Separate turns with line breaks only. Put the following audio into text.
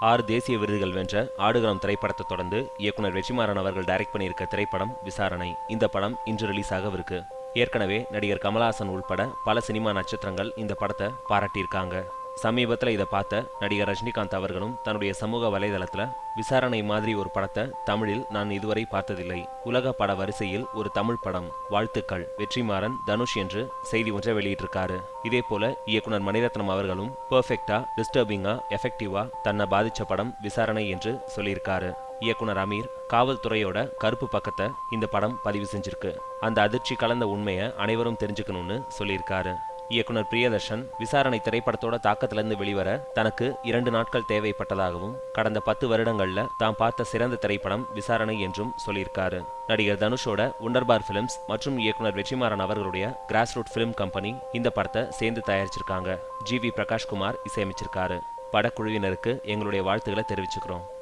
ஆறு தேசிய விருதுகள் வென்ற ஆடுகளம் திரைப்படத்தை தொடர்ந்து இயக்குனர் வெற்றிமாறன் அவர்கள் டைரக்ட் பண்ணியிருக்க திரைப்படம் விசாரணை இந்த படம் இன்று ரிலீஸ் ஆகவிருக்கு ஏற்கனவே நடிகர் கமலஹாசன் உள்பட பல சினிமா நட்சத்திரங்கள் இந்த படத்தை பாராட்டியிருக்காங்க சமீபத்தில் இதை பார்த்த நடிகர் ரஜினிகாந்த் அவர்களும் தன்னுடைய சமூக வலைதளத்துல விசாரணை மாதிரி ஒரு படத்தை தமிழில் நான் இதுவரை பார்த்ததில்லை உலக பட வரிசையில் ஒரு தமிழ் படம் வாழ்த்துக்கள் வெற்றிமாறன் தனுஷ் என்று செய்தி ஒன்றை வெளியிட்டிருக்காரு இதே போல இயக்குனர் மணிரத்னம் அவர்களும் பெர்ஃபெக்டா டிஸ்டர்பிங்கா எஃபெக்டிவா தன்னை பாதிச்ச படம் விசாரணை என்று சொல்லியிருக்காரு இயக்குனர் அமீர் காவல்துறையோட கருப்பு பக்கத்தை இந்த படம் பதிவு செஞ்சிருக்கு அந்த அதிர்ச்சி கலந்த உண்மையை அனைவரும் தெரிஞ்சுக்கணும்னு சொல்லியிருக்காரு இயக்குனர் பிரியதர்ஷன் விசாரணை திரைப்படத்தோட தாக்கத்திலிருந்து வெளிவர தனக்கு இரண்டு நாட்கள் தேவைப்பட்டதாகவும் கடந்த பத்து வருடங்கள்ல தாம் பார்த்த சிறந்த திரைப்படம் விசாரணை என்றும் சொல்லியிருக்காரு நடிகர் தனுஷோட உண்டர்பார் பிலிம்ஸ் மற்றும் இயக்குனர் வெற்றிமாறன் அவர்களுடைய கிராஸ் ரூட் பிலிம் கம்பெனி இந்த படத்தை சேர்ந்து தயாரிச்சிருக்காங்க ஜி வி பிரகாஷ்குமார் இசையமைச்சிருக்காரு படக்குழுவினருக்கு எங்களுடைய வாழ்த்துக்களை தெரிவிச்சுக்கிறோம்